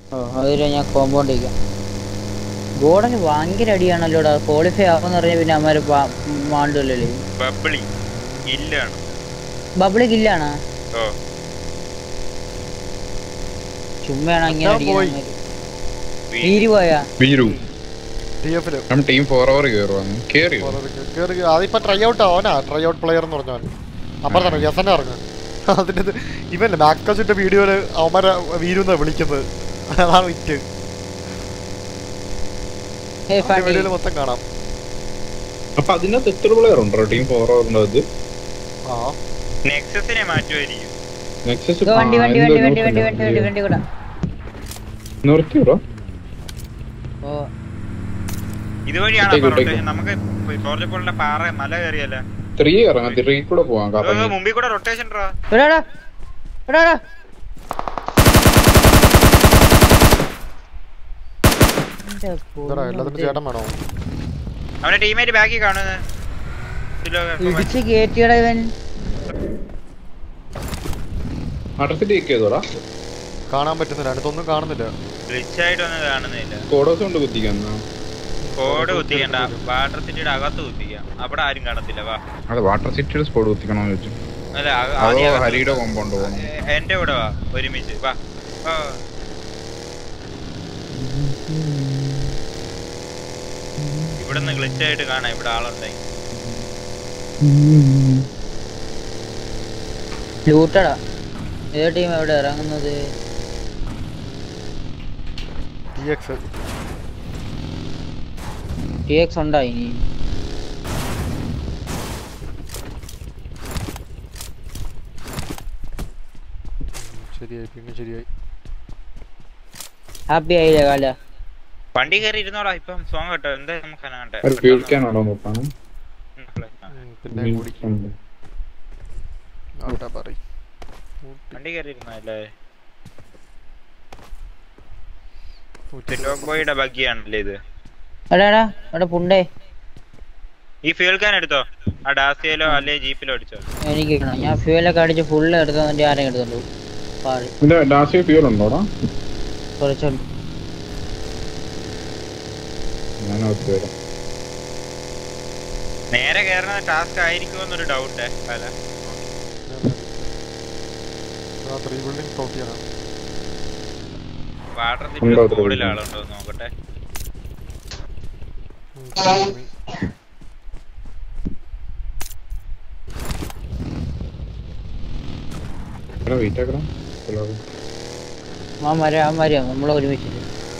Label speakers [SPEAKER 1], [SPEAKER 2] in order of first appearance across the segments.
[SPEAKER 1] ഓ അതിൽ ഞാൻ കോമ്പൗണ്ട് ചെയ്യാം ഗോഡന് ഭയങ്കര അടിയാണല്ലോടാ ക്വാളിഫൈ ആവുമെന്ന് പറഞ്ഞാൽ പിന്നെ അമ്മമാര് മാണ്ടല്ലേ
[SPEAKER 2] ബബിളി ഇല്ലാണ്
[SPEAKER 1] ബബിളി കില്ലാണ്
[SPEAKER 2] ഓ
[SPEAKER 1] ചുമ്മയാണ് ഇങ്ങനെ
[SPEAKER 3] ഞാൻ പോയി.
[SPEAKER 1] അടിക്കുന്നത് വീര് പോയാ
[SPEAKER 4] വീരു
[SPEAKER 3] ടി എഫില്
[SPEAKER 4] നമ്മൾ ടീം ഫോർ അവർ കയറുവാന്ന് കേറിയോ
[SPEAKER 3] കേറി അതിപ്പോ ട്രൈ ഔട്ട് അവനാ ട്രൈ ഔട്ട് പ്ലെയർ എന്ന് പറഞ്ഞവൻ അപ്പുറത്താണ് യസന്റെ ഇറങ്ങ് അതിന്റെ ഇത് ഇവല്ലേ മാക്കസിന്റെ വീഡിയോയില് അവന്മാരെ വീരുന്ന വിളിക്കുന്നത് അതാണ് വിറ്റ്
[SPEAKER 1] ഹേ ഫാട്ടി
[SPEAKER 3] വീഡിയോയില് മൊത്തം കാണാം
[SPEAKER 4] അപ്പൊ അതിനകത്ത് എത്ര പ്ലെയർ ഉണ്ടോ ടീം ഫോർ അവറിന്റെ അത്
[SPEAKER 3] ആ
[SPEAKER 2] നെക്സസിനെ മാറ്റുമായിരിക്കും
[SPEAKER 4] നെക്സസ്
[SPEAKER 1] ഇതോ വണ്ടി വണ്ടി വണ്ടി വണ്ടി വണ്ടി വണ്ടി വണ്ടി വണ്ടി കൂടാ
[SPEAKER 4] നിർത്തിയോ
[SPEAKER 1] ഓ
[SPEAKER 2] ഇതുവഴിയാണ്
[SPEAKER 4] ഇട്ടേക്ക്,
[SPEAKER 2] അപ്പൊ
[SPEAKER 4] ഇട്ടേക്ക്.
[SPEAKER 2] rotation. നമുക്ക് ടോർജ് പോലുള്ള പാറ മല കയറിയല്ലേ
[SPEAKER 4] ത്രീ ഇറങ്ങാം ത്രീ കൂടെ പോവാം
[SPEAKER 2] ഓ,
[SPEAKER 4] കറങ്ങി
[SPEAKER 2] മുമ്പിൽ കൂടെ റൊട്ടേഷൻ ഡ്രാ
[SPEAKER 1] എടാടാ എടാടാ എന്റെ
[SPEAKER 3] ഇതാടാ എല്ലാത്തിനും ചേട്ടൻ വേണോ
[SPEAKER 2] അവന്റെ ടീമേറ്റ് ബാക്കി കാണുന്നത്
[SPEAKER 1] ഇടിച്ച് കേറ്റിയടാ ഇവൻ
[SPEAKER 4] അടച്ചിട്ട് ചെക്ക് ചെയ്തോടാ
[SPEAKER 3] കാണാൻ പറ്റുന്നില്ല അടുത്തൊന്നും കാണുന്നില്ല
[SPEAKER 2] ഗ്ലിച്ച് ആയിട്ടൊന്നും കാണുന്നില്ല
[SPEAKER 4] കോഡോസ് കൊണ്ട് കുത്തിക്കാൻ
[SPEAKER 2] കോഡ് കുത്തിക്കണ്ട വാട്ടർ സിറ്റിയുടെ അകത്ത് കുത്തിക്കാം അവിടെ ആരും കാണത്തില്ല വാ
[SPEAKER 4] അത് വാട്ടർ സിറ്റിയുടെ സ്പോട്ട് കുത്തിക്കണോന്ന് ചോദിച്ചു
[SPEAKER 2] അല്ല അ-
[SPEAKER 4] അതോ
[SPEAKER 2] ആദ്യം അകത്ത്
[SPEAKER 4] ഹരിയുടെ കോമ്പൗണ്ട് പോകുന്നു
[SPEAKER 2] എ- എന്റെ കൂടെ വാ ഒരുമിച്ച് വാ വാ, വാ. ഇവിടുന്ന് ഗ്ലിച്ച് ആയിട്ട് കാണാം ഇവിടെ ആളുണ്ടായി
[SPEAKER 1] ലൂട്ടടാ ഏത് ടീം എവിടെ ഇറങ്ങുന്നത്
[SPEAKER 3] ടി എക്സ്
[SPEAKER 1] ടി എക്സ് ഉണ്ടോ ഇനി
[SPEAKER 3] ശരിയായി പിന്നെ ശരിയായി
[SPEAKER 1] ഹാപ്പി ആയില്ലേ കാല
[SPEAKER 2] വണ്ടി കയറി ഇരുന്നോടാ ഇപ്പം സോങ് കേട്ടോ എന്താ നമുക്ക് കാണട്ടെ
[SPEAKER 4] ഒരു കേൾക്കാനാണോ നോക്കാണ്
[SPEAKER 3] ഉം, പിന്നെ കൂടി ആട്ടാ പറയും
[SPEAKER 2] വണ്ടി കയറി ഇരുന്നല്ലേ ലോക്ക് ബോയുടെ ബഗ്ഗിയാണല്ലേ ഇത്
[SPEAKER 1] എടാ എടാ എടാ പുണ്ടേ
[SPEAKER 2] ഈ ഫ്യൂൽ ക്യാൻ എടുത്തോ ആ ഡാസിയയിലോ അല്ലെ ജീപ്പിലോ അടിച്ചോ
[SPEAKER 1] എനിക്ക് കിട്ടണം ഞാൻ ഫ്യൂലൊക്കെ അടിച്ച് ഫുള്ള് എടുത്തു എന്നിട്ട് ആരെയും എടുത്തോണ്ടു പാറി
[SPEAKER 4] ഇതിന്റെ ഡാസിയ ഫ്യൂൽ ഉണ്ടോടാ
[SPEAKER 1] കുറച്ചുണ്ട്
[SPEAKER 4] ഞാൻ ഒത്തു വരാം
[SPEAKER 2] നേരെ കയറുന്ന ടാസ്ക് ആയിരിക്കുമോ എന്നൊരു ഡൗട്ട് അല്ല
[SPEAKER 3] ത്രീ ബിൽഡിംഗ് ടോപ്പ് ചെയ്യണം
[SPEAKER 2] വാട്ടർ
[SPEAKER 4] ഉണ്ടോ
[SPEAKER 2] സിറ്റിയുടെ
[SPEAKER 4] അത്ര
[SPEAKER 2] കൂടുതൽ
[SPEAKER 4] ഉണ്ടോ?
[SPEAKER 2] ആളുണ്ടോ എന്ന് നോക്കട്ടെ
[SPEAKER 3] ഉം, ശരി.
[SPEAKER 4] എടാ വെയിറ്റ് ആക്കണം ഹലോ
[SPEAKER 1] ആ മരം ആ മരം നമ്മളെ ഒരുമിച്ചിട്ട്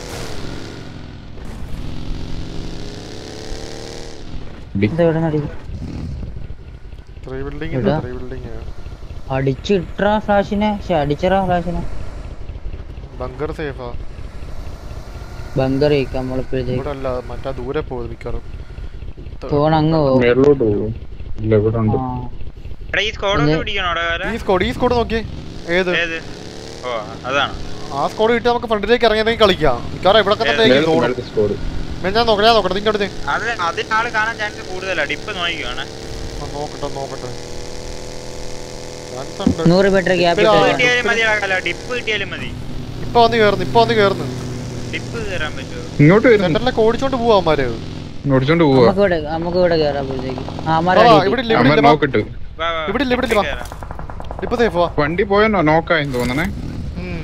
[SPEAKER 1] എന്താ ഇവിടെ നടി
[SPEAKER 3] ത്രീ ബിൽഡിംഗ്
[SPEAKER 1] എവിടാ?
[SPEAKER 3] ത്രീ ബിൽഡിംഗ്
[SPEAKER 1] അടിച്ചിട്ടാ ഫ്ലാഷിനെ പക്ഷെ അടിച്ചറാ ഫ്ലാഷിനെ
[SPEAKER 3] ബങ്കർ സേഫാ
[SPEAKER 1] ബങ്കർ കഴിക്കാം നമ്മളിപ്പോഴത്തേക്ക്
[SPEAKER 3] ഇവിടെ അല്ല മറ്റാ ദൂരെ പോകും മിക്കവാറും
[SPEAKER 1] ഫോൺ അങ്ങ് പോകും
[SPEAKER 4] മേളിലോട്ട് പോകും ഇല്ല ഇവിടെ ഉണ്ട്
[SPEAKER 1] ആ
[SPEAKER 2] എടാ ഈ സ്കോഡ് ഒന്ന് പിടിക്കണോടാ കാല
[SPEAKER 3] ഈ സ്കോഡ് ഈ സ്കോഡ് നോക്കിയേ ഏത്
[SPEAKER 2] ഏത് ഓ അതാണ്
[SPEAKER 3] ആ സ്കോഡ് കിട്ടി നമുക്ക് ഫ്രണ്ടിലേക്ക് ഇറങ്ങിയതെങ്കിൽ കളിക്കാം മിക്കവാറും ഇവിടെ തന്നെ
[SPEAKER 4] മേളത്തെ
[SPEAKER 3] തോന്നും
[SPEAKER 4] മേളത്തെ സ്കോഡ്
[SPEAKER 3] ഞാൻ നോക്കട്ടെ ഞാൻ നോക്കട്ടെ നിന്റെ അടുത്ത്
[SPEAKER 2] അത് അതിന് ആള് കാണാൻ ചാൻസ് കൂടുതലാ ഡിപ്പ് നോക്കിക്കാണ്
[SPEAKER 3] ആ, നോക്കട്ടെ നോക്കട്ടെ ചാൻസ് ഉണ്ട്
[SPEAKER 1] നൂറ് മീറ്റർ ഗ്യാപ്പ്
[SPEAKER 3] ഇപ്പഴാ-
[SPEAKER 1] ഇട്ട്
[SPEAKER 2] കിട്ടിയാലും മതി കാല ഡിപ്പ് കിട്ടിയാലും മതി
[SPEAKER 3] ഇപ്പൊ വന്ന് കേറുന്നു ഇപ്പൊ വന്ന് കേറുന്നു
[SPEAKER 2] ഡിപ്പ് കയറാൻ പറ്റുമോ
[SPEAKER 4] ഇങ്ങോട്ട് വരുന്നു
[SPEAKER 3] സെന്ററിലേക്ക് ഓടിച്ചോണ്ട് പോവാ അവന്മാര്
[SPEAKER 4] ഓടിച്ചോണ്ട് പോവാ
[SPEAKER 1] നമുക്ക് ഇവിടെ നമുക്ക് ഇവിടെ കയറാപ്പോഴത്തേക്ക് ആ
[SPEAKER 3] ആ,
[SPEAKER 1] മരം
[SPEAKER 3] ഇവിടെ ഇല്ല
[SPEAKER 4] അമ്മ
[SPEAKER 3] ഇവിടെ ഇല്ല
[SPEAKER 4] നോക്കിട്ട്
[SPEAKER 2] വാ, വാ,
[SPEAKER 3] ഇവിടെ ഇല്ല, ഇവിടെ ഇല്ല, വാ.
[SPEAKER 2] കയറാം.
[SPEAKER 3] ഇപ്പൊ സേഫ് വാ
[SPEAKER 4] വണ്ടി പോയെന്നോ നോക്കായെന്ന് തോന്നണേ
[SPEAKER 3] ഉം.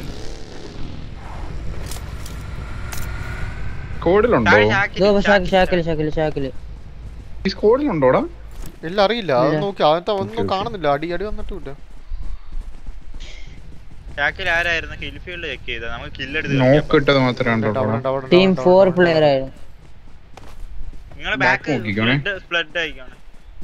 [SPEAKER 4] സ്കോഡിലുണ്ടോ
[SPEAKER 2] താഴെ ഷാക്കില്,
[SPEAKER 1] ഷാക്കിൽ
[SPEAKER 2] ഷാക്കില്,
[SPEAKER 1] ഷാക്കിൽ ഷാക്കിൽ ഷാക്കിൽ
[SPEAKER 4] ഈ സ്കോഡിലുണ്ടോടാ
[SPEAKER 3] ഇല്ല അറിയില്ല അത്
[SPEAKER 1] ഇല്ല.
[SPEAKER 3] നോക്കി അകത്ത് ഒന്നും
[SPEAKER 4] ഓക്കേ, ഓക്കേ.
[SPEAKER 3] കാണുന്നില്ല അടി അടി വന്നിട്ടില്ല
[SPEAKER 2] ഷാക്കിൽ ആരായിരുന്നു ഹിൽ ഫീൽഡ് ചെക്ക് ചെയ്ത നമുക്ക് കില്ലെടുത്ത്
[SPEAKER 4] നോക്കിട്ടത് മാത്രമേ
[SPEAKER 3] അവിടെ
[SPEAKER 4] ഉണ്ടോ
[SPEAKER 3] ഉണ്ട്, അവിടെ ഉണ്ട്,
[SPEAKER 1] ടീം
[SPEAKER 3] അവിടെ
[SPEAKER 1] ഫോർ
[SPEAKER 3] ഉണ്ട്.
[SPEAKER 1] പ്ലെയർ ആയിരുന്നു
[SPEAKER 2] നിങ്ങളെ
[SPEAKER 4] Back
[SPEAKER 2] ബാക്ക്
[SPEAKER 4] നോക്കിക്കോണേ.
[SPEAKER 2] സ്പ്ലഡ് ആയിക്കോണേ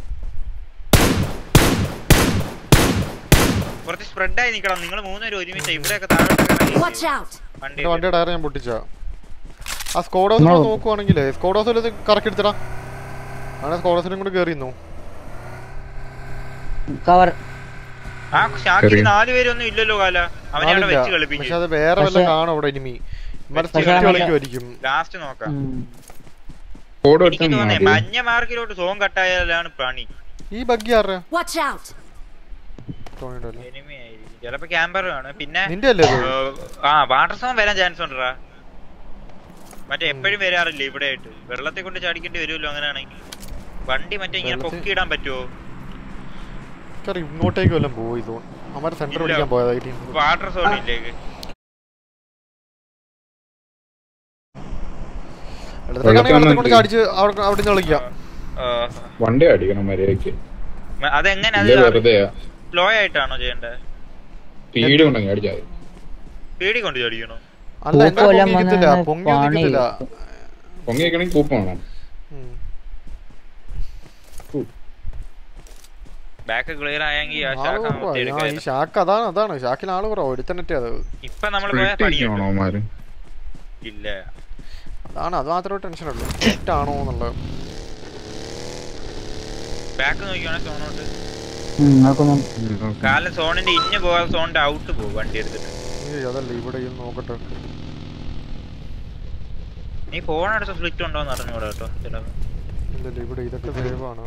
[SPEAKER 2] കുറച്ച് സ്പ്രെഡ് ആയി നിക്കണം നിങ്ങൾ മൂന്നുപേരും ഒരുമിച്ച് ഇവിടെയൊക്കെ താഴോട്ടൊക്കെ ഇറങ്ങി
[SPEAKER 5] Watch out!
[SPEAKER 2] വണ്ടി
[SPEAKER 3] എന്റെ വണ്ടിയുടെ ടയർ ഞാൻ പൊട്ടിച്ച ആ സ്കോഡ് ഹൗസ്
[SPEAKER 1] No.
[SPEAKER 3] നോക്കുവാണെങ്കിലേ സ്കോഡ് ഹൗസിൽ കറക്കി എടുത്തടാ അങ്ങനെ സ്കോഡ് ഹൗസിലും കൂടെ കയറിയിരുന്നു
[SPEAKER 1] കവർ
[SPEAKER 2] ആ ഷാക്കിൽ
[SPEAKER 4] ചെറിയ-
[SPEAKER 2] നാല് പേരൊന്നും ഇല്ലല്ലോ കാല അവനെ അവിടെ
[SPEAKER 3] ആളില്ല.
[SPEAKER 2] വെച്ച്
[SPEAKER 3] പക്ഷെ
[SPEAKER 2] കളിപ്പിക്കും
[SPEAKER 3] അത് വേറെ വല്ല
[SPEAKER 1] പക്ഷെ-
[SPEAKER 3] കാണും അവിടെ ഇനിമി മറ്റേ
[SPEAKER 1] പക്ഷെ
[SPEAKER 3] സ്റ്റിക്ക്
[SPEAKER 1] ആ
[SPEAKER 3] കളിക്കുമായിരിക്കും
[SPEAKER 2] ലാസ്റ്റ് നോക്കാം
[SPEAKER 4] സ്കോഡ്
[SPEAKER 2] എനിക്ക് തോന്നുന്നേ
[SPEAKER 4] എടുത്താൽ
[SPEAKER 2] മഞ്ഞ മാർക്കിലോട്ട് സോൺ കട്ടായാലാണ് പണി
[SPEAKER 3] ഈ ബഗ്ഗി ആരുടെ
[SPEAKER 5] Watch out!
[SPEAKER 3] ടോണിയുടെ അല്ലേ
[SPEAKER 2] എനിമി ആയിരിക്കും ചിലപ്പോ ക്യാമ്പർ ആണ് പിന്നെ
[SPEAKER 3] നിന്റെ അല്ലേ ഇത്
[SPEAKER 2] ഏഹ്, ആ വാട്ടർ സോൺ വരാൻ ചാൻസ് ഉണ്ടടാ മറ്റേ എപ്പോഴും വരാറില്ല ഇവിടെ ആയിട്ട് വെള്ളത്തെ കൊണ്ട് ചാടിക്കേണ്ടി വരുമല്ലോ അങ്ങനെയാണെങ്കിൽ വണ്ടി മറ്റേ ഇങ്ങനെ
[SPEAKER 3] വെള്ളത്തിൽ-
[SPEAKER 2] പൊക്കി ഇടാൻ പറ്റുമോ
[SPEAKER 3] എനിക്കറിയാം ഇങ്ങോട്ടേക്ക് വല്ലതും പോയി തോന്നുന്നു അവന്മാരെ സെന്റർ
[SPEAKER 2] ഇല്ല.
[SPEAKER 3] പിടിക്കാൻ പോയതായിട്ട്
[SPEAKER 2] വാട്ടർ സോണിലേക്ക്
[SPEAKER 3] എടുത്തേക്കാണെങ്കിൽ വെള്ളത്തെ കൊണ്ട് ചാടിച്ച് അവിടെ അവിടെ നിന്ന് കളിക്കാം
[SPEAKER 4] വണ്ടി അടിക്കണം മര്യാദക്ക്
[SPEAKER 2] അതെങ്ങനെ
[SPEAKER 4] ഇല്ല
[SPEAKER 2] അത്
[SPEAKER 4] വെറുതെ
[SPEAKER 2] സ്ലോ ആയിട്ടാണോ ചെയ്യേണ്ടത്
[SPEAKER 4] സ്പീഡ് ഉണ്ടെങ്കിൽ അടിച്ചാൽ
[SPEAKER 2] പേടി കൊണ്ട് ചാടിക്കണോ
[SPEAKER 3] അല്ല എന്നെ
[SPEAKER 1] പൂക്കോലം
[SPEAKER 3] പൊങ്ങിക്കത്തില്ല
[SPEAKER 1] വന്ന്
[SPEAKER 3] പൊങ്ങി
[SPEAKER 1] പണി
[SPEAKER 3] നിൽക്കത്തില്ല
[SPEAKER 4] പൊങ്ങി വെക്കണമെങ്കിൽ കൂപ്പ് വേണം
[SPEAKER 3] ഉം.
[SPEAKER 2] ബാക്ക് ക്ലിയർ ആയെങ്കിൽ ആ
[SPEAKER 3] ആള്
[SPEAKER 2] ശാഖ
[SPEAKER 3] കുറവാ.
[SPEAKER 2] മൊത്തം
[SPEAKER 3] ആ, ഈ
[SPEAKER 2] എടുക്കായിരുന്നു.
[SPEAKER 3] ഷാക്ക് അതാണ് അതാണ് ഷാക്കിൽ ആള് കുറവാ ഒരുത്തനറ്റേ അത്
[SPEAKER 2] ഇപ്പൊ നമ്മൾ പോയ
[SPEAKER 4] സ്പ്രിറ്റ്
[SPEAKER 2] പണിയുണ്ടോ
[SPEAKER 4] ചെയ്യണോ അവന്മാര്
[SPEAKER 2] ഇല്ല
[SPEAKER 3] അതാണ് അത് മാത്രമേ ടെൻഷൻ ഉള്ളൂ ഫിറ്റ് ആണോ എന്നുള്ളത്
[SPEAKER 2] ബാക്ക് നോക്കിയാണെ സോണോട്ട്
[SPEAKER 1] ഉം, നോക്കുന്നു
[SPEAKER 2] കാലം സോണിന്റെ ഇന്ന് പോകാതെ സോണിന്റെ ഔട്ട് പോകും വണ്ടി എടുത്തിട്ട്
[SPEAKER 3] ഏയ് അതല്ല ഇവിടെ ഇത് നോക്കട്ടെ
[SPEAKER 2] നീ ഫോൺ എടുത്ത സ്പ്ലിറ്റ് ഉണ്ടോന്ന് അറിഞ്ഞൂടാ കേട്ടോ ചിലപ്പോ
[SPEAKER 3] ഇല്ലല്ല ഇവിടെ ഇതൊക്കെ സേവാണ്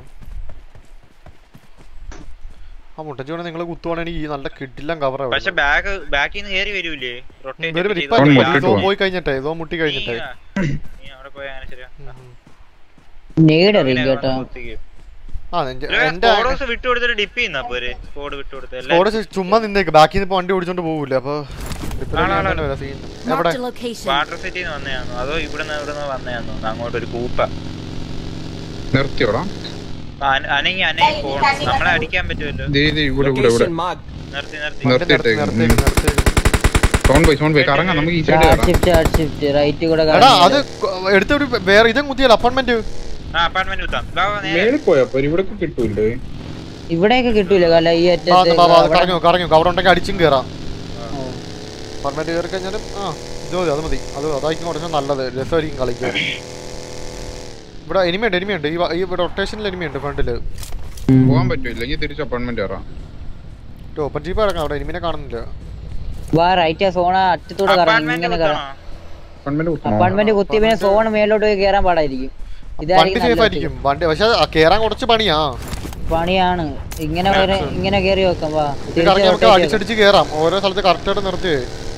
[SPEAKER 3] ആ മുട്ടച്ചോണെ നിങ്ങൾ കുത്തുവാണെങ്കിൽ ഈ നല്ല കിഡില്ലാം കവർ
[SPEAKER 2] പക്ഷെ ബാക്ക് ബാക്കിൽ നിന്ന് കയറി വരൂലേ റൊട്ടേറ്റ്
[SPEAKER 3] വരും
[SPEAKER 2] ചെയ്ത്
[SPEAKER 3] ഇപ്പൊ
[SPEAKER 4] അവൻ
[SPEAKER 2] പോയി.
[SPEAKER 4] മുട്ടിട്ട്
[SPEAKER 3] ഇതോ
[SPEAKER 4] പോവാം.
[SPEAKER 3] പോയി കഴിഞ്ഞിട്ടെ ഇതോ മുട്ടി കഴിഞ്ഞിട്ടെ
[SPEAKER 2] നീ അവിടെ പോയി അങ്ങനെ ശരിയാ
[SPEAKER 1] നേട് അറിയും കേട്ടോ
[SPEAKER 3] ആ എന്റെ- എന്റെ
[SPEAKER 2] സ്കോഡോസ് വിട്ടു കൊടുത്തിട്ട് ഡിപ്പ് ചെയ്യുന്ന പോരെ സ്കോഡ് വിട്ടു കൊടുത്ത്
[SPEAKER 3] സ്കോഡ് ചുമ്മാ നിന്നേക്ക് ബാക്കിൽ നിന്ന് ഇപ്പൊ വണ്ടി ഓടിച്ചോണ്ട് പോകൂല അപ്പൊ
[SPEAKER 2] ആള് ആള്
[SPEAKER 3] സീൻ എവിടെ
[SPEAKER 5] Marked a location.
[SPEAKER 2] വാട്ടർ സിറ്റിന്ന് വന്നതാണോ അതോ ഇവിടുന്ന് ഇവിടുന്ന് വന്നതാണോ അങ്ങോട്ട് ഒരു കൂപ്പ
[SPEAKER 4] നിർത്തിയോടാ
[SPEAKER 2] അന- അനങ്ങി അനങ്ങി പോണം നമ്മളെ അടിക്കാൻ പറ്റുമല്ലോ
[SPEAKER 4] ദേ ദേ ഇവിടെ ഇവിടെ ഇവിടെ
[SPEAKER 6] Location marked.
[SPEAKER 2] നിർത്തി നിർത്തി
[SPEAKER 3] വണ്ടി നിർത്തി
[SPEAKER 4] നിർത്തിയിട്ടേക്ക്.
[SPEAKER 3] നിർത്തിയേക്ക് നിർത്തിയേക്ക്
[SPEAKER 4] സോൺ പോയി സോൺ പോയി കറങ്ങാം നമുക്ക് ഈ സൈഡ് കയറാം
[SPEAKER 1] ഷിഫ്റ്റ് ഹാർഡ് ഷിഫ്റ്റ് റൈറ്റ് കൂടെ
[SPEAKER 3] എടാ അത് എടുത്ത ഒരു വേറെ ഇതും കുത്തിയല്ല അപ്പാർട്ട്മെന്റ്
[SPEAKER 2] ആ അപ്പാർട്ട്മെന്റ് കുത്താം ബാ, ബാ, നേരെ
[SPEAKER 4] മേളിൽ പോയപ്പോ ഇവിടെ കിട്ടൂല്ലേ
[SPEAKER 1] ഇവിടെയൊക്കെ കിട്ടൂല കല ഈ അറ്റത്ത് അവിടെ-
[SPEAKER 3] കറങ്ങു കറങ്ങു അവിടെ ഉണ്ടെങ്കിൽ അടിച്ചും കയറാം അപ്പാർട്ട്മെന്റ് കയറി കഴിഞ്ഞാലും ആ ഇത് മതി അത് മതി അത് അതായിരിക്കും കുറച്ച് നല്ലത് രസമായിരിക്കും കളിക്കാൻ ഇവിടെ എനിമിയുണ്ട് എനിമിയുണ്ട് ഈ വ- ഈ റൊട്ടേഷനിൽ എനിമിയുണ്ട് ഫ്രണ്ടില്
[SPEAKER 4] പോകാൻ പറ്റുമോ ഇല്ലെങ്കിൽ തിരിച്ച് അപ്പോയിന്റ്മെന്റ് കയറാം
[SPEAKER 3] ഓപ്പൺ ജീപ്പ് ഇറങ്ങാം അവിടെ എനിമിനെ കാണുന്നില്ല
[SPEAKER 1] വാ റൈറ്റ് സോണ അറ്റത്തൂടെ കറങ്ങി
[SPEAKER 2] അപ്പാർട്ട്മെന്റ്
[SPEAKER 1] ഇങ്ങനെ
[SPEAKER 2] കുത്തണോ
[SPEAKER 1] കറങ്ങി
[SPEAKER 4] അപ്പോയിന്റ്മെന്റ് കുത്തണോ
[SPEAKER 1] അപ്പാർട്ട്മെന്റ് കുത്തി പിന്നെ സോൺ മേലോട്ട് പോയി കേറാൻ പാടായിരിക്കും
[SPEAKER 3] വണ്ടി
[SPEAKER 1] ഇതായിരിക്കും
[SPEAKER 3] സേഫ്
[SPEAKER 1] നല്ലത്.
[SPEAKER 3] ആയിരിക്കും വണ്ടി പക്ഷെ കേറാൻ കുറച്ച് പണിയാ
[SPEAKER 1] പണിയാണ് ഇങ്ങനെ വരെ ഇങ്ങനെ കേറി വെക്കാം വാ
[SPEAKER 3] ഇത്
[SPEAKER 1] തിരിച്ച്
[SPEAKER 3] കറങ്ങി നമുക്ക്
[SPEAKER 1] rotate ചെയ്യാം.
[SPEAKER 3] അടിച്ചടിച്ച് കേറാം ഓരോ സ്ഥലത്ത് കറക്റ്റ് ആയിട്ട് നിർത്തി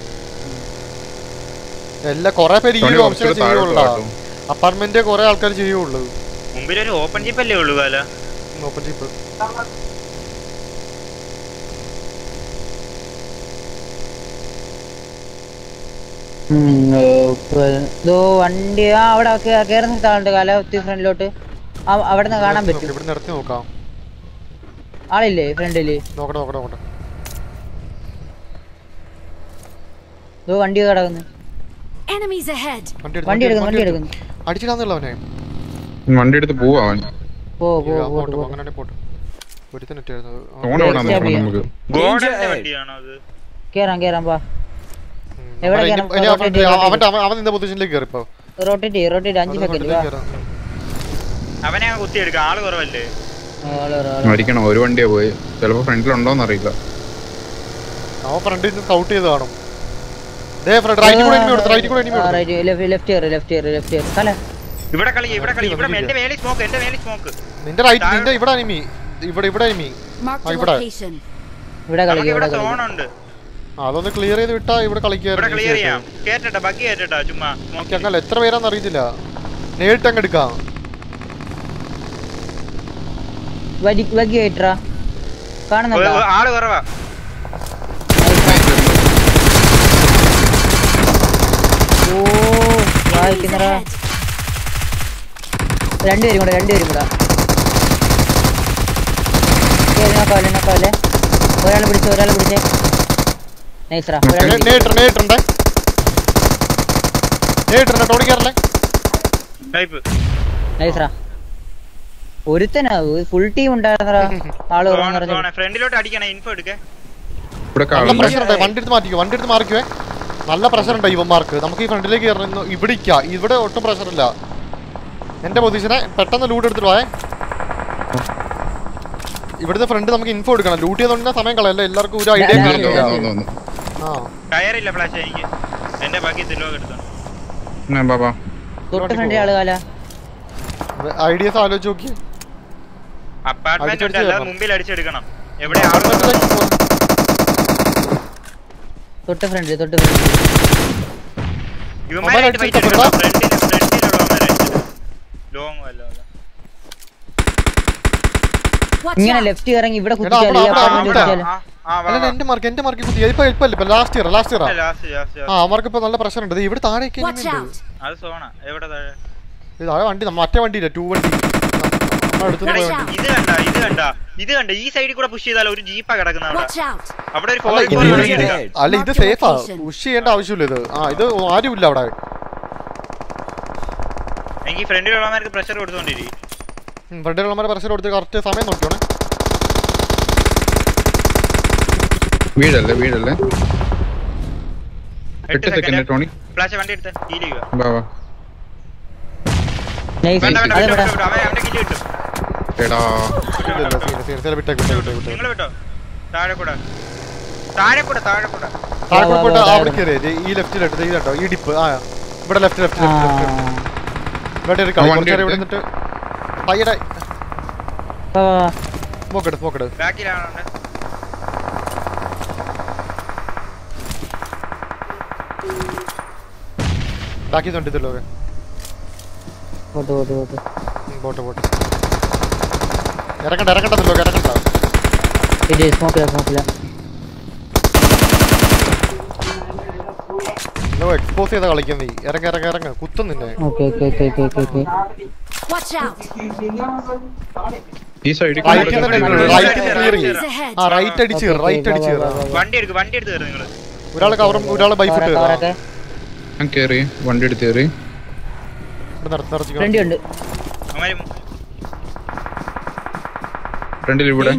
[SPEAKER 3] എല്ലാ കൊറേ പേര് ഈ
[SPEAKER 4] സോണി
[SPEAKER 3] ഒരു ഓപ്ഷൻ
[SPEAKER 4] കുറച്ചുകൂടെ താഴോട്ട്
[SPEAKER 3] ചെയ്യുള്ളൂ
[SPEAKER 4] വാട്ടോ.
[SPEAKER 3] അപ്പാർട്ട്മെന്റ് കൊറേ ആൾക്കാർ ചെയ്യുള്ളൂ
[SPEAKER 2] മുമ്പിൽ ഒരു ഓപ്പൺ ജിപ്പ് അല്ലേ ഉള്ളൂ കാല
[SPEAKER 3] ഓപ്പൺ ജീപ്പ്
[SPEAKER 1] ഉം, ഓ, ഇപ്പൊ ദോ വണ്ടി ആ അവിടെ കേ- കേറുന്ന സ്ഥലമുണ്ട് കാല ഒത്തിരി ഫ്രണ്ടിലോട്ട് അവിടെ നിന്ന് കാണാൻ പറ്റും
[SPEAKER 3] ഇവിടെ നിർത്തി നോക്കാം
[SPEAKER 1] ആളില്ലേ ഫ്രണ്ടില്
[SPEAKER 3] നോക്കട്ടെ നോക്കട്ടെ നോക്കട്ടെ
[SPEAKER 1] ദോ വണ്ടി കിടക്കുന്നു
[SPEAKER 5] Enemies ahead.
[SPEAKER 3] വണ്ടി എടുത്ത്,
[SPEAKER 1] വണ്ടി എടുക്കുന്നു വണ്ടി
[SPEAKER 3] എടുത്ത്.
[SPEAKER 1] എടുക്കുന്നു
[SPEAKER 3] അടിച്ചിടാന്നുള്ള അവനെ
[SPEAKER 4] വണ്ടി എടുത്ത് പോവാ അവൻ
[SPEAKER 1] പോ പോ
[SPEAKER 3] ആ,
[SPEAKER 1] പോട്ട്
[SPEAKER 3] പോട്ടെ
[SPEAKER 1] പോ
[SPEAKER 3] അങ്ങനെ പോട്ടെ ഒരുത്തനിട്ടായിരുന്നു
[SPEAKER 4] സോൺ എവിടെ
[SPEAKER 1] Stop
[SPEAKER 4] നോക്കണം
[SPEAKER 1] ചെയ്യാം.
[SPEAKER 4] നമുക്ക്
[SPEAKER 2] ഗോഡന്റെ വണ്ടിയാണോ അത്
[SPEAKER 1] കേറാം കേറാം വാ എവിടെ കേറാം? rotate ചെയ്യ്,
[SPEAKER 3] അവന്റെ അവൻ അവൻ നിന്ന പൊസിഷനിലേക്ക് കയറി ഇപ്പൊ
[SPEAKER 1] റോട്ടേറ്റ് ചെയ്യ് റോട്ടേറ്റ് അഞ്ച് സെക്കൻഡ് വാ
[SPEAKER 3] കയറാം
[SPEAKER 2] അവനെ അങ്ങ് കുത്തി എടുക്കാം ആള് കുറവല്ലേ
[SPEAKER 1] ആള് വരാം, ആള് വരാം.
[SPEAKER 4] മരിക്കണം ഒരു വണ്ടിയാ പോയി ചിലപ്പോ ഫ്രണ്ടിലുണ്ടോന്ന് അറിയില്ല
[SPEAKER 3] അവൻ ഫ്രണ്ടിൽ നിന്ന് സ്കൗട്ട് ചെയ്ത് കാണും ദേ ഫ്രണ്ട് റൈറ്റ് കൂടെ എനിമി കൊടുത്തു റൈറ്റ് കൂടെ എനിമി
[SPEAKER 1] ആ,
[SPEAKER 3] കൊടുത്തു
[SPEAKER 1] right, left- left കയറ്, left കയറ്, left കയറ്. കല.
[SPEAKER 2] ഇവിടെ കളി ഇവിടെ കളി ഇവിടെ
[SPEAKER 3] വണ്ടി
[SPEAKER 2] എന്റെ മേലിൽ സ്മോക്ക് എന്റെ മേലിൽ സ്മോക്ക്
[SPEAKER 3] നിന്റെ റൈറ്റ് നിന്റെ ഇവിടെ എനിമി ഇവിടെ ഇവിടെ എനിമി
[SPEAKER 5] Marked
[SPEAKER 3] Ah,
[SPEAKER 5] a
[SPEAKER 3] ഇവിടെ.
[SPEAKER 5] location.
[SPEAKER 1] ഇവിടെ കളിക്ക്
[SPEAKER 2] ഇവിടെ
[SPEAKER 1] ഇവിടെ കളിക്ക്
[SPEAKER 2] സോണുണ്ട്
[SPEAKER 3] ആ, അതൊന്ന് ക്ലിയർ ചെയ്ത് വിട്ടാ ഇവിടെ
[SPEAKER 2] ഇവിടെ
[SPEAKER 3] കളിക്കായിരുന്നു
[SPEAKER 2] ക്ലിയർ ചെയ്യാം കേറ്റട്ടാ ബഗ്ഗി കേറ്റട്ടാ ചുമ്മാ
[SPEAKER 3] നമുക്ക് അങ്ങനെ എത്ര പേരാന്ന് അറിയത്തില്ല നേരിട്ട് അങ്ങ് എടുക്കാം
[SPEAKER 1] വരി വഗി ആയിട്ടാ കാണുന്നുണ്ടോ
[SPEAKER 2] ആള് കുറവാ
[SPEAKER 1] ഓ
[SPEAKER 5] Enemies
[SPEAKER 1] വായിക്കുന്നടാ
[SPEAKER 5] ahead.
[SPEAKER 1] രണ്ടുപേരും കൂടെ രണ്ടുപേരും കൂടെ കേറി നോക്കാവല്ലേ നോക്കാവല്ലേ ഒരാളെ പിടിച്ച് ഒരാളെ പിടിച്ചേ നൈസറാ ഒരാളെ പിടിച്ച്.
[SPEAKER 3] നേരിട്ടുണ്ട് നേരിട്ടുണ്ട് നേരിട്ടുണ്ട് ടോണിക്കാറല്ലേ
[SPEAKER 2] ടൈപ്പ്
[SPEAKER 1] നൈസറാ ഒരുത്തനാ ഫുൾ ടീം ഉണ്ടായിരുന്നടാ ആള്
[SPEAKER 2] സോണ
[SPEAKER 1] കുറഞ്ഞു
[SPEAKER 2] സോണ ഫ്രണ്ടിലോട്ട് അടിക്കണേ ഇൻഫോ എടുക്കേ
[SPEAKER 4] ഇവിടെ
[SPEAKER 3] നല്ല
[SPEAKER 4] കാണുന്നു
[SPEAKER 3] പ്രഷർ ഉണ്ട് വണ്ടി എടുത്ത് മാറ്റിക്കോ വണ്ടി എടുത്ത് മാറിക്കുവേ നല്ല പ്രഷർ ഉണ്ട് ഇവന്മാർക്ക് നമുക്ക് ഈ ഫ്രണ്ടിലേക്ക് കയറുന്നു ഇവിടെ ഇരിക്കാം. ഇവിടെ ഒട്ടും പ്രഷർ ഇല്ല എന്റെ പൊസിഷനെ പെട്ടെന്ന് ലൂട്ട് എടുത്തിട്ട് പോയേ ഇവിടുത്തെ ഫ്രണ്ട് നമുക്ക് ഇൻഫോ എടുക്കണം ലൂട്ട് ചെയ്തോണ്ട് സമയം കളയല്ല എല്ലാവർക്കും ഒരു ഐഡിയ
[SPEAKER 1] ഞാൻ-
[SPEAKER 4] വന്നു,
[SPEAKER 3] കാണില്ല
[SPEAKER 4] വന്നു, വന്നു.
[SPEAKER 3] ആ
[SPEAKER 2] ടയറില്ല ഫ്ലാഷ് എനിക്ക് എന്റെ ബാക്കി തിലോക്ക് എടുത്തോ
[SPEAKER 4] ഞാൻ ബാബാ
[SPEAKER 1] തൊട്ട് ഫ്രണ്ട് ആള് കാല
[SPEAKER 3] ഐഡിയസ് ആലോചിച്ച് നോക്കി
[SPEAKER 2] അപ്പാർട്ട്മെന്റ് ഉണ്ട്
[SPEAKER 3] അടിച്ചടിച്ച്
[SPEAKER 2] അല്ലാതെ
[SPEAKER 3] കയറണം.
[SPEAKER 2] മുമ്പിൽ അടിച്ചെടുക്കണം എവിടെ ആള്
[SPEAKER 3] Apartment ലേക്ക് പോ.
[SPEAKER 1] തൊട്ട് ഫ്രണ്ട് തൊട്ട് ഫ്രണ്ട്
[SPEAKER 2] ഇവന്മാരായിട്ട്
[SPEAKER 3] അവന്മാരെ
[SPEAKER 2] fight
[SPEAKER 3] അടിച്ചിട്ട്
[SPEAKER 2] എടുക്കണം. ഫ്രണ്ടില് ഫ്രണ്ടിലുള്ളവന്മാരെ അടിച്ചിട്ട്. Long വല്ല വല്ല.
[SPEAKER 5] Watch
[SPEAKER 1] ഇങ്ങനെ
[SPEAKER 5] out!
[SPEAKER 1] ലെഫ്റ്റ് ഇറങ്ങി ഇവിടെ
[SPEAKER 3] എടാ,
[SPEAKER 1] കുത്തിച്ചാല് ഈ
[SPEAKER 3] അവിടെ,
[SPEAKER 1] അപ്പാർട്ട്മെന്റ്
[SPEAKER 3] അവിടെ.
[SPEAKER 1] കുത്തിച്ചാല്
[SPEAKER 2] ആ, ആ, വാ,
[SPEAKER 3] അല്ല
[SPEAKER 2] വാ.
[SPEAKER 3] എന്റെ മാർക്ക് എന്റെ മാർക്ക് കുത്തി ഇപ്പൊ ഇപ്പൊ ഇപ്പൊ ലാസ്റ്റ് ഇയർ ലാസ്റ്റ് ഇയറാ
[SPEAKER 2] Last, last, last,
[SPEAKER 3] ആ
[SPEAKER 2] last.
[SPEAKER 3] അവർക്ക് ഇപ്പൊ നല്ല പ്രഷർ ഉണ്ട് ദേ ഇവിടെ താഴേക്ക്
[SPEAKER 5] Watch
[SPEAKER 3] enemy
[SPEAKER 5] out!
[SPEAKER 3] ഉണ്ട്
[SPEAKER 2] അത് സോണാ എവിടെ താഴെ
[SPEAKER 3] ഇത് താഴെ വണ്ടി നമ്മ- മറ്റേ വണ്ടിയില്ല ടൂ വണ്ടി നമ്മുടെ അടുത്ത്
[SPEAKER 2] എടാ,
[SPEAKER 3] പോയ
[SPEAKER 5] Watch
[SPEAKER 3] വണ്ടി
[SPEAKER 2] ഇത് കണ്ട ഇത് കണ്ട ഇത് കണ്ട ഈ സൈഡിൽ കൂടെ പുഷ് ചെയ്താൽ ഒരു ജീപ്പാ കിടക്കുന്ന അവിടെ
[SPEAKER 5] Watch out!
[SPEAKER 2] അവിടെ ഒരു
[SPEAKER 3] അല്ല
[SPEAKER 2] ഫോർ
[SPEAKER 3] ഇത്
[SPEAKER 2] ഫോർ
[SPEAKER 3] ഇത്
[SPEAKER 2] എടുക്കാം
[SPEAKER 3] അല്ല ഇത്
[SPEAKER 5] Mark the
[SPEAKER 3] സേഫാ
[SPEAKER 5] location.
[SPEAKER 3] പുഷ് ചെയ്യേണ്ട ആവശ്യമില്ല ഇത് ആ ഇത് ആരുമില്ല അവിടെ
[SPEAKER 2] എനിക്ക് ഫ്രണ്ടിലുള്ളവന്മാർക്ക് പ്രഷർ കൊടുത്തോണ്ടിരി
[SPEAKER 3] ഫ്രണ്ടിലുള്ളമാരെ പ്രഷർ കൊടുത്ത് കറക്റ്റ് സമയം നോക്കിയോണേ
[SPEAKER 4] വീടല്ലേ വീടല്ലേ
[SPEAKER 2] എട്ട്
[SPEAKER 4] എട്ട് സെക്കൻഡ്
[SPEAKER 2] സെക്കൻഡ്
[SPEAKER 4] ടോണി
[SPEAKER 2] ഫ്ലാഷ് വണ്ടി എടുത്ത് ഹീൽ ചെയ്യുക
[SPEAKER 4] വാ വാ
[SPEAKER 1] നൈസ്
[SPEAKER 2] വേണ്ട വേണ്ട
[SPEAKER 1] അത്
[SPEAKER 2] വിട്ടോ,
[SPEAKER 1] ഇവിടെ
[SPEAKER 2] വിട്ടോ, വിട്ടോ. അവൻ അവന്റെ കില്ല് കിട്ടും
[SPEAKER 4] എടാ
[SPEAKER 3] ഇല്ല സീന സീന സീന വിട്ടേക്ക് വിട്ടേക്ക് വിട്ടേക്ക് വിട്ടേക്ക്
[SPEAKER 2] നിങ്ങൾ വിട്ടോ താഴെ കൂടെ താഴെ കൂടെ താഴെ കൂടെ
[SPEAKER 3] താഴെ
[SPEAKER 1] വാ, വാ,
[SPEAKER 3] പോയിട്ട്
[SPEAKER 1] വാ,
[SPEAKER 3] അവിടെ
[SPEAKER 1] താഴെ.
[SPEAKER 3] കയറി ഈ ലെഫ്റ്റിലെടുത്ത് ഇത് കണ്ടോ ഈ ഡിപ്പ് ആ ഇവിടെ ലെഫ്റ്റ് ലെഫ്റ്റ്
[SPEAKER 1] ആ
[SPEAKER 3] ലെഫ്റ്റ് ലെഫ്റ്റ് ഇവിടെ ഒരു കളി
[SPEAKER 4] ആ, വണ്ടി
[SPEAKER 3] കുറച്ചേരം ഇവിടെ
[SPEAKER 4] എടുത്ത്.
[SPEAKER 3] നിന്നിട്ട് പയ്യടെ
[SPEAKER 1] വാ, വാ, വാ.
[SPEAKER 3] സ്മോക്കെട് സ്മോക്കെട്
[SPEAKER 2] ബാക്കിലാണ്
[SPEAKER 3] ബാക്കി തൊണ്ടിത്തല്ലോ
[SPEAKER 1] പോട്ട് പോട്ട് പോട്ട്
[SPEAKER 3] പോട്ടെ പോട്ടെ ഇറക്കണ്ട ഇറക്കണ്ടല്ലോ ഇറക്കണ്ട
[SPEAKER 1] ഇത് സ്മോക്കില്ല സ്മോക്കില്ല
[SPEAKER 3] നോ എക്സ്പോസ് ചെയ്ത കളിക്കാൻ നീ ഇറങ്ങ ഇറങ്ങ ഇറങ്ങ കുത്തും നിന്നെ
[SPEAKER 1] okay okay okay okay okay okay
[SPEAKER 5] Watch out!
[SPEAKER 4] ഈ സൈഡിൽ
[SPEAKER 3] റൈറ്റിൽ തന്നെ റൈറ്റിൽ ക്ലിയർ ചെയ്യും
[SPEAKER 5] Enemies ahead!
[SPEAKER 3] ആ റൈറ്റ് അടിച്ച്
[SPEAKER 1] ഓക്കേ,
[SPEAKER 3] റൈറ്റ്
[SPEAKER 1] വാ,
[SPEAKER 3] അടിച്ച്
[SPEAKER 1] വാ, വാ, വാ.
[SPEAKER 2] വണ്ടി എടുക്ക് വണ്ടി എടുത്ത് കയറി നിങ്ങള്
[SPEAKER 3] ഒരാൾ കവറും ഒരാൾ ബൈഫിട്ട്
[SPEAKER 1] കവറൊക്കെ, കവറൊക്കെ.
[SPEAKER 4] ഞാൻ കേറി വണ്ടി എടുത്ത് കയറി
[SPEAKER 3] നിർത്തി നിർത്തി
[SPEAKER 1] ഫ്രണ്ട് ഉണ്ട്
[SPEAKER 2] അവന്മാര്
[SPEAKER 4] ഫ്രണ്ടിൽ ഇവിടെ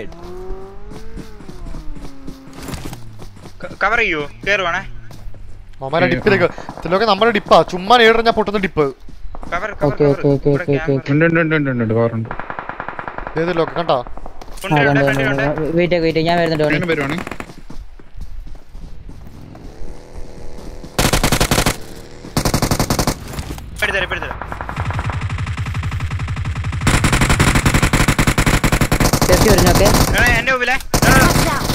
[SPEAKER 2] കവർ ചെയ്യോ കേറുവാണേ
[SPEAKER 3] അവന്മാരെ ഡിപ്പിലേക്ക് ഇതിലൊക്കെ നമ്മുടെ ഡിപ്പാ ചുമ്മാ ഏഴ് ഞാൻ പൊട്ടുന്ന dip
[SPEAKER 2] cover
[SPEAKER 1] okay, okay, okay, okay, okay, okay.
[SPEAKER 4] ഉണ്ട് ഉണ്ട് ഉണ്ട് ഉണ്ട് ഉണ്ട് കാറുണ്ട്
[SPEAKER 3] ഏതിലൊക്കെ കണ്ടാ
[SPEAKER 1] ആ കണ്ടു കണ്ടു വെയിറ്റ് വെയിറ്റ് ഞാൻ വരുന്നുണ്ട്
[SPEAKER 4] എങ്ങനെ വരുവാണേ
[SPEAKER 2] എടുത്തരാം ഇപ്പൊ എടുത്തരാം
[SPEAKER 1] ടെസ്റ്റ് വരുന്നു ഓക്കെ
[SPEAKER 2] എടാ, എന്റെ മുമ്പിലെ
[SPEAKER 5] Watch out!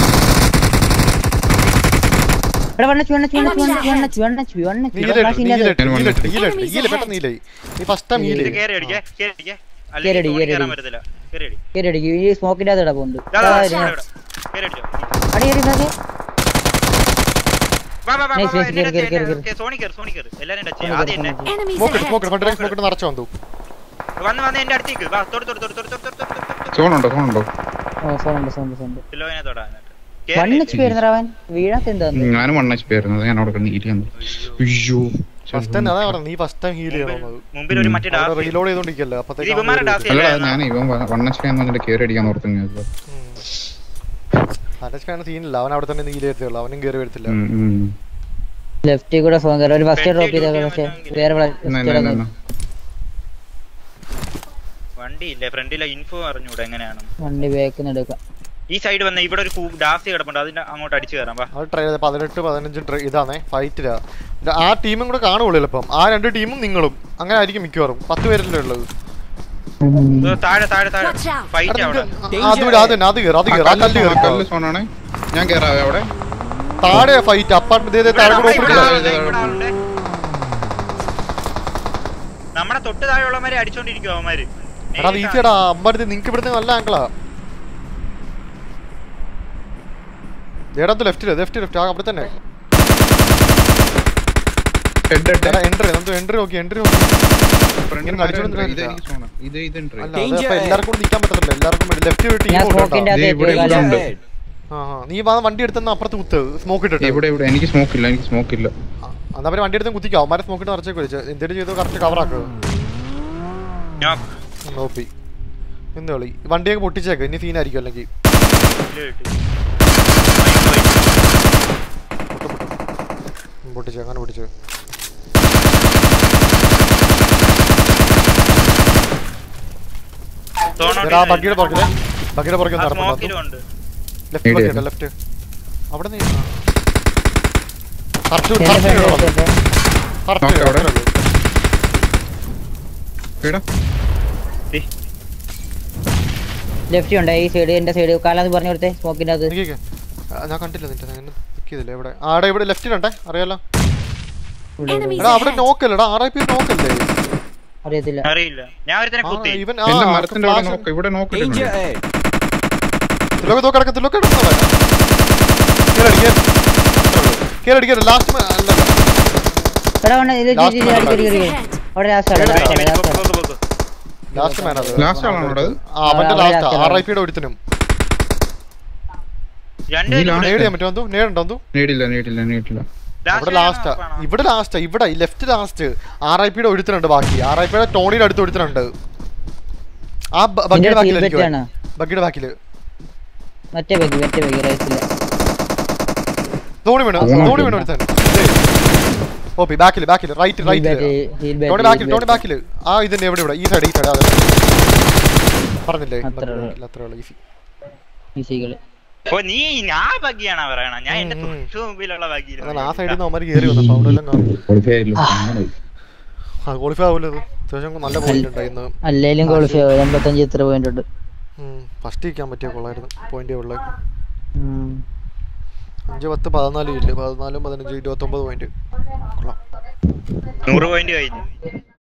[SPEAKER 1] ഇവിടെ വണ്ണ ചുവണ്ണ ചുവണ്ണ ചുവണ്ണ ചുവണ്ണ ചുവണ്ണ ചുവണ്ണ
[SPEAKER 3] നീലിട്ട് നീലിട്ട്
[SPEAKER 4] ഞാൻ
[SPEAKER 3] നീലിട്ട്
[SPEAKER 4] വന്നിട്ട്.
[SPEAKER 3] നീലിട്ട് നീല പെട്ടെന്ന് നീലേ നീ ഫസ്റ്റ് ടൈം നീലേ
[SPEAKER 2] ഇത് കേറി അടിക്കേ കേറി അടിക്കേ
[SPEAKER 1] കേറി
[SPEAKER 2] അല്ലെങ്കിൽ
[SPEAKER 1] അടി,
[SPEAKER 2] തോണി
[SPEAKER 1] കേറി
[SPEAKER 2] കയറാൻ
[SPEAKER 1] അടി.
[SPEAKER 2] പറ്റത്തില്ല കേറി അടി
[SPEAKER 1] കേറി അടിക്കും ഈ സ്മോക്കിന്റെ അകത്ത് പോകുന്നുണ്ട്
[SPEAKER 2] ദാ, ദാ,
[SPEAKER 1] അടി
[SPEAKER 2] ഇവിടെ, ഇവിടെ. കേറി അടിച്ചോ
[SPEAKER 1] അടി അടി
[SPEAKER 2] വാ വാ വാ
[SPEAKER 1] Nice,
[SPEAKER 2] വാ,
[SPEAKER 1] nice,
[SPEAKER 2] എന്നെ
[SPEAKER 1] കേറി, കേറി,
[SPEAKER 2] ടച്ച്
[SPEAKER 1] കേറി,
[SPEAKER 2] ചെയ്യ്. സോണി കേറ് സോണി കേറ് എല്ലാരും ടച്ച്
[SPEAKER 1] സോണി
[SPEAKER 2] ചെയ്യ്. ആദ്യം
[SPEAKER 1] കേറ്,
[SPEAKER 2] എന്നെ
[SPEAKER 5] Enemies
[SPEAKER 3] സ്മോക്കിട്ട്
[SPEAKER 5] ahead!
[SPEAKER 3] സ്മോക്കിട്ട് ഫണ്ട് സ്മോക്കിട്ട് നിറച്ചു വന്നു
[SPEAKER 2] വന്ന് വന്ന് എന്റെ അടുത്തേക്ക് വാ തൊട്ട് തൊട്ട് തൊട്ട് തൊട്ട് തൊട്ട് തൊട്ട് തൊട്ട് തൊട്ട്
[SPEAKER 4] സോണുണ്ടോ സോണുണ്ടോ
[SPEAKER 1] ഓ സൗണ്ട് സൗണ്ട് സൗണ്ട്
[SPEAKER 2] കിലോവിനെ തൊടാ എന്നിട്ട്
[SPEAKER 1] വൺ
[SPEAKER 2] കേറില്ലേ?
[SPEAKER 1] എച്ച് പി വരുന്നവൻ അവൻ വീഴാത്ത എന്താന്ന്
[SPEAKER 4] ഞാനും വണ്ണ എച്ച് പി ആയിരുന്നു ഞാൻ അവിടെ കിടന്ന് ഇരിക്കുന്നു അയ്യോ
[SPEAKER 3] ഫസ്റ്റ് ടൈം അതാ പറഞ്ഞത് നീ ഫസ്റ്റ് ടൈം ഹീൽ ചെയ്യണമെന്നത്
[SPEAKER 2] മുമ്പിൽ ഒരു മറ്റേ ഡാസ്
[SPEAKER 3] റീലോഡ് ചെയ്തോണ്ടിരിക്കല്ലേ
[SPEAKER 2] ഇത് ഇവന്മാരുടെ
[SPEAKER 3] അപ്പത്തേക്ക്
[SPEAKER 2] ഡാസ്
[SPEAKER 4] അല്ല ഞാൻ ഇവൻ വണ്ണ എച്ച് പി എന്നിട്ട് കയറി അടിക്കാൻ ഓർത്തു ഞാൻ ഇപ്പൊ.
[SPEAKER 3] അനസ്കാണ് സീനില്ല അവൻ അവിടെ തന്നെ നീല എടുത്തുള്ളൂ അവനും കയറി വരത്തില്ല
[SPEAKER 4] ഉം, ഉം.
[SPEAKER 1] ലെഫ്റ്റിൽ കൂടെ ഫോൺ കയറി ഒരു ഫസ്റ്റ് ഡ്രോപ്പ് ചെയ്ത
[SPEAKER 2] പെട്ടി
[SPEAKER 1] പക്ഷേ
[SPEAKER 2] ഇടിക്കാൻ
[SPEAKER 1] വേറെ
[SPEAKER 4] എന്നാ, എന്നാ, എന്നാ, എന്നാ.
[SPEAKER 2] വണ്ടി ഇല്ലേ ഫ്രണ്ടിലെ ഇൻഫോ അറിഞ്ഞൂടെ എങ്ങനെയാണ്
[SPEAKER 1] വണ്ടി ബാക്കിൽ നിന്ന് എടുക്കാം
[SPEAKER 2] ഈ സൈഡ് വന്ന ഇവിടെ ഒരു കൂ- ഡാസി കിടപ്പുണ്ട് അതിന്റെ അങ്ങോട്ട് അടിച്ചു കയറാം വാ
[SPEAKER 3] അത് ട്രൈ ചെയ്ത് പതിനെട്ട് പതിനഞ്ച് ട്രൈ ഇതാണേ ഫൈറ്റിലാ ആ ടീമും കൂടെ കാണുള്ളൂ ചിലപ്പം ആ രണ്ട് ടീമും നിങ്ങളും അങ്ങനെ ആയിരിക്കും മിക്കവാറും പത്ത് പേരല്ലേ ഉള്ളത്
[SPEAKER 2] ഇത് താഴെ താഴെ താഴെ
[SPEAKER 5] Watch out.
[SPEAKER 2] ഫൈറ്റ് അവിടെ
[SPEAKER 3] അത് വിട്, അത് തന്നെ അത് കയറി അത്
[SPEAKER 4] ആ
[SPEAKER 3] കയറി ആ
[SPEAKER 4] കല്ല്
[SPEAKER 3] കല്ല്
[SPEAKER 4] സോണാ, കല്ല്
[SPEAKER 3] കയറി
[SPEAKER 4] സോണാണേ ഞാൻ കേറാവേ അവിടെ
[SPEAKER 3] താഴെ ഫൈറ്റ് അപ്പാർട്ട്മെന്റ് താഴെ കൂടെ
[SPEAKER 2] ഇവിടെ
[SPEAKER 3] ഓപ്പൺ
[SPEAKER 2] ആളുണ്ട്, ഇവിടെ ആളുണ്ട്. നമ്മുടെ തൊട്ട് താഴെയുള്ളവന്മാരെ അടിച്ചോണ്ടിരിക്കും അവന്മാര്
[SPEAKER 3] എടാ അത് ഈസിയാടാ അമ്പരത്തി നിങ്ങക്ക് ഇവിടുന്ന് നല്ല ആംഗിളാ ഏടാത്ത ലെഫ്റ്റില് ലെഫ്റ്റ് ലെഫ്റ്റ് ആ അവിടെ തന്നെ
[SPEAKER 4] ഹെഡ് ഹെഡ്
[SPEAKER 3] എടാ എൻട്രി നമുക്ക് എൻട്രി നോക്കി എൻട്രി നോക്കി
[SPEAKER 4] ഫ്രണ്ടിൽ
[SPEAKER 3] ഇങ്ങനെ അടിച്ചോണ്ട്
[SPEAKER 4] ഇത്
[SPEAKER 3] നിൽക്കില്ല.
[SPEAKER 4] എനിക്ക് സോണ ഇത് ഇത് എൻട്രി
[SPEAKER 3] അല്ല അത് ഇപ്പൊ എല്ലാവർക്കും കൂടി നിൽക്കാൻ പറ്റത്തില്ല എല്ലാവർക്കും ലെഫ്റ്റ് ടീം
[SPEAKER 1] ഞാൻ സ്മോക്കിന്റെ
[SPEAKER 4] ദേ ഇവിടെ ഇവിടെ
[SPEAKER 1] അകത്ത്
[SPEAKER 4] ഉണ്ട്
[SPEAKER 3] ആ ആ. നീ വാ വണ്ടി എടുത്തെന്ന് അപ്പുറത്ത് കുത്ത് സ്മോക്ക് ഇട്ടിട്ട്
[SPEAKER 4] ഇവിടെ ഇവിടെ എനിക്ക് സ്മോക്ക് ഇല്ല എനിക്ക് സ്മോക്ക് ഇല്ല
[SPEAKER 3] ആ, എന്നാ പിന്നെ വണ്ടി എടുത്ത് കുത്തിക്കോ അവന്മാരെ സ്മോക്ക് ഇട്ട് നിറച്ചേക്ക് വിളിച്ച് എന്തെങ്കിലും ചെയ്തോ കറക്റ്റ് കവറാക്കുക
[SPEAKER 2] ഞാൻ
[SPEAKER 3] നോപ്പി എന്ത് കളി വണ്ടിയൊക്കെ പൊട്ടിച്ചേക്ക് ഇനി സീനായിരിക്കും അല്ലെങ്കിൽ
[SPEAKER 2] ഇതില് കിട്ടി. പോയി, പോയി.
[SPEAKER 3] പൊട്ടിച്ച് അങ്ങനെ പൊട്ടിച്ച്
[SPEAKER 2] തോണോട്ട്
[SPEAKER 3] എടാ, ആ ബഗ്ഗിയുടെ പുറകിലെ ബഗ്ഗിയുടെ പുറകിൽ
[SPEAKER 2] ആ
[SPEAKER 3] നടപ്പുണ്ട്
[SPEAKER 2] സ്മോക്കിലും ഉണ്ട്
[SPEAKER 3] ലെഫ്റ്റ്
[SPEAKER 4] ഇടി.
[SPEAKER 3] ബഗ്ഗിയുടെ ലെഫ്റ്റ് അവിടെ നീ കറക്റ്റ്
[SPEAKER 1] എന്റെ
[SPEAKER 3] കറക്റ്റ്
[SPEAKER 1] ഫ്രണ്ട്
[SPEAKER 3] ഇടണം.
[SPEAKER 1] എടുത്തേ.
[SPEAKER 3] കറക്റ്റ്
[SPEAKER 4] നോക്ക് അവിടെ.
[SPEAKER 3] ഇടണം.
[SPEAKER 4] ഇവിടെ
[SPEAKER 2] ദേ,
[SPEAKER 1] ലെഫ്റ്റ് ഉണ്ട് ഈ സൈഡ് എന്റെ സൈഡ് കാലാന്ന് പറഞ്ഞു കൊടുത്തേ സ്മോക്കിന്റെ അത്
[SPEAKER 3] നിക്ക് നിക്ക്. ആ, ഞാൻ കണ്ടില്ല നിന്റെ ഞാൻ മാർക്ക് ചെയ്തില്ലേ ഇവിടെ ആടെ ഇവിടെ ലെഫ്റ്റിലുണ്ടേ അറിയാലോ
[SPEAKER 5] Enemies
[SPEAKER 3] എടാ അവിടെ
[SPEAKER 5] ahead.
[SPEAKER 3] നോക്കല്ലേടാ ആർ ഐ പി നോക്കല്ലേ
[SPEAKER 1] അറിയത്തില്ല
[SPEAKER 2] അറിയില്ല ഞാൻ ഒരുത്തനെ കുത്തി
[SPEAKER 3] ഇവൻ
[SPEAKER 4] എന്റെ മരത്തിന്റെ അവിടെ നോക്ക ഇവിടെ നോക്കിട്ടുണ്ട്
[SPEAKER 3] തിലോക്ക് തോക്കടക്ക തിലോക്ക് കേരടി കേരടി ലാസ്റ്റ് അല്ല
[SPEAKER 1] എടാ വേണ്ട ഇത്
[SPEAKER 3] Last
[SPEAKER 1] ഇത്
[SPEAKER 3] man
[SPEAKER 1] അടിക്കടി
[SPEAKER 5] Enemies
[SPEAKER 1] കയറി
[SPEAKER 5] ahead.
[SPEAKER 1] അവിടെ ലാസ്റ്റ് ആണ്
[SPEAKER 2] വെയിറ്റ്,
[SPEAKER 1] ലാസ്റ്റ് ആണ്
[SPEAKER 2] വെയിറ്റ്,
[SPEAKER 1] ലാസ്റ്റ്
[SPEAKER 2] പൊക്ക്,
[SPEAKER 1] ആണ്
[SPEAKER 2] പൊക്ക്, പൊക്ക്.
[SPEAKER 3] ലാസ്റ്റ് മാൻ അത്
[SPEAKER 4] Last ആളാണോ അവിടെ?
[SPEAKER 3] ആ, അവന്റെ
[SPEAKER 1] ആ,
[SPEAKER 3] ലാസ്റ്റ്
[SPEAKER 1] അവന്റെ
[SPEAKER 3] ആർ ഐ
[SPEAKER 1] last
[SPEAKER 3] പിയുടെ ഒരുത്തനും
[SPEAKER 2] രണ്ട്
[SPEAKER 4] നീ
[SPEAKER 2] പേരും
[SPEAKER 4] last.
[SPEAKER 2] കൂടെ.
[SPEAKER 3] നേടിയാൻ പറ്റുമോ എന്തോ നേടുണ്ടോ എന്തോ
[SPEAKER 4] നേടില്ല നേടില്ല നേടില്ല
[SPEAKER 2] Last
[SPEAKER 3] അവിടെ
[SPEAKER 2] ആണോ,
[SPEAKER 3] ലാസ്റ്റാ
[SPEAKER 2] അപ്പാണോ?
[SPEAKER 3] ഇവിടെ ലാസ്റ്റാ ഇവിടെ ലെഫ്റ്റ് ലാസ്റ്റ് ആർ ഐ പിയുടെ ഒരുത്തനുണ്ട് ബാക്കി ആർ ഐ പിയുടെ ടോണിയുടെ അടുത്ത് ഒരുത്തനുണ്ട് ആ ബ-
[SPEAKER 1] നിന്റെ
[SPEAKER 3] ബഗ്ഗിയുടെ
[SPEAKER 1] team
[SPEAKER 3] ബാക്കിലായിരിക്കും
[SPEAKER 1] bet ആണ്.
[SPEAKER 3] ബഗ്ഗിയുടെ ബാക്കില്
[SPEAKER 1] മറ്റേ ബഗ് മറ്റേ ബഗ് റൈറ്റില്ല
[SPEAKER 3] ധോണി വീണു
[SPEAKER 4] ആ,
[SPEAKER 3] ധോണി വീണു ഒരുത്തൻ ഓപ്പി ബാക്കില് ബാക്കില് റൈറ്റ് റൈറ്റ് ടോണി ബാക്കിൽ ടോണി ബാക്കില് ആ ഇതിന്റെ എവിടെ ഇവിടെ ഈ സൈഡ് ഈ സൈഡ് അതെ പറഞ്ഞില്ലേ
[SPEAKER 1] അത്രേ
[SPEAKER 3] ബഗ്ഗിയുടെ
[SPEAKER 1] ഉള്ളൂ.
[SPEAKER 3] ബാക്കില്, അത്രേ ഉള്ളൂ ഈസി
[SPEAKER 1] ഈസികള്
[SPEAKER 2] ഓ നീ ഞാൻ ബഗ്ഗിയാണോ പറയണ ഞാൻ എന്റെ
[SPEAKER 3] ഉം, ഉം.
[SPEAKER 2] തൊട്ടു മുമ്പിലുള്ള ബഗ്ഗിയിൽ
[SPEAKER 3] അതാണ് ആ സൈഡിൽ നിന്ന് അവന്മാർ കയറി വന്നപ്പോ അവിടെ എല്ലാം കാണും
[SPEAKER 4] ക്വാളിഫൈ
[SPEAKER 3] ആ ക്വാളിഫൈ ആവില്ല അത് അത്യാവശ്യം നല്ല പോയിന്റ് ഉണ്ടായിരുന്നു
[SPEAKER 1] അല്ലേലും ക്വാളിഫൈ ആവും എൺപത്തഞ്ച് ഇത്ര പോയിന്റ് ഉണ്ട്
[SPEAKER 3] ഫസ്റ്റ് ഇരിക്കാൻ പറ്റിയ കൊള്ളായിരുന്നു പോയിന്റ് ഉള്ളത്
[SPEAKER 1] ഉം.
[SPEAKER 3] അഞ്ച് പത്ത് പതിനാല് ഇല്ല പതിനാലും പതിനഞ്ച് ഇരുപത്തൊമ്പത് പോയിന്റ് കൊള്ളാം
[SPEAKER 2] നൂറ് പോയിന്റ് കഴിഞ്ഞു